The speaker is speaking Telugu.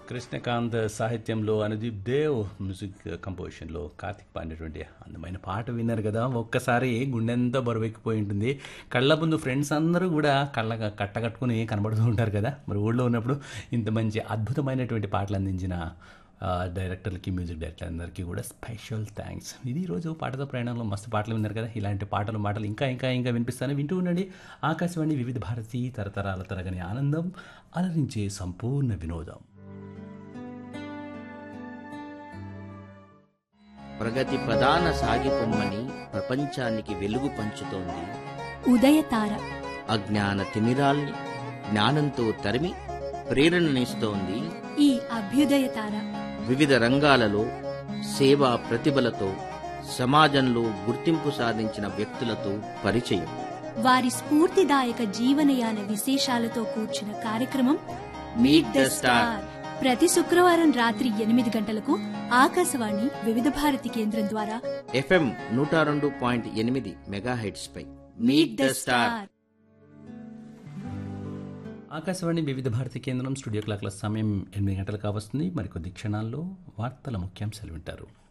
కృష్ణకాంత్ సాహిత్యంలో అనుదీప్ దేవ్ మ్యూజిక్ కంపోజిషన్లో కార్తిక్ పాడినటువంటి అందమైన పాట విన్నారు కదా ఒక్కసారి గుండెంతా బరువెక్కిపోయి ఉంటుంది కళ్ళ ముందు ఫ్రెండ్స్ అందరూ కూడా కళ్ళ కట్టకట్టుకుని కనబడుతూ ఉంటారు కదా మరి ఊళ్ళో ఉన్నప్పుడు ఇంత మంచి అద్భుతమైనటువంటి పాటలు అందించిన ఆ, డైరెక్టర్లకి మ్యూజిక్ డైరెక్టర్ అందరికీ కూడా స్పెషల్ థ్యాంక్స్ ఇది ఈరోజు పాటతో ప్రయాణంలో మస్తు పాటలు విన్నారు కదా ఇలాంటి పాటలు మాటలు ఇంకా ఇంకా ఇంకా వినిపిస్తాను వింటూ ఉండండి ఆకాశవాణి వివిధ భారతి తరతరాల తరగని ఆనందం అలరించే సంపూర్ణ వినోదం ప్రగతి ప్రధాన సాగిపొమ్మని ప్రపంచానికి వెలుగు పంచుతోంది ఉదయతార అజ్ఞాన తిమిరాల్ని జ్ఞానంతో తరిమి ప్రేరణనిస్తోంది ఈ అభ్యుదయతార వివిధ రంగాలలో సేవా ప్రతిభలతో సమాజంలో గుర్తింపు సాధించిన వ్యక్తులతో పరిచయం వారి స్ఫూర్తిదాయక జీవనయాన విశేషాలతో కూర్చిన కార్యక్రమం మీట్ ద స్టార్ ప్రతి శుక్రవారం రాత్రి ఎనిమిది గంటలకు ఆకాశవాణి వివిధ భారతి కేంద్రం ద్వారా ఎఫ్ఎం నూట రెండు పాయింట్ ఎనిమిది మెగాహెడ్స్ పై మీట్ ద స్టార్ ఆకాశవాణి వివిధ భారతి కేంద్రం స్టూడియో క్లాక్ల సమయం ఎనిమిది గంటలు కావస్తుంది మరికొద్ది క్షణాల్లో వార్తల ముఖ్యాంశాలు వింటారు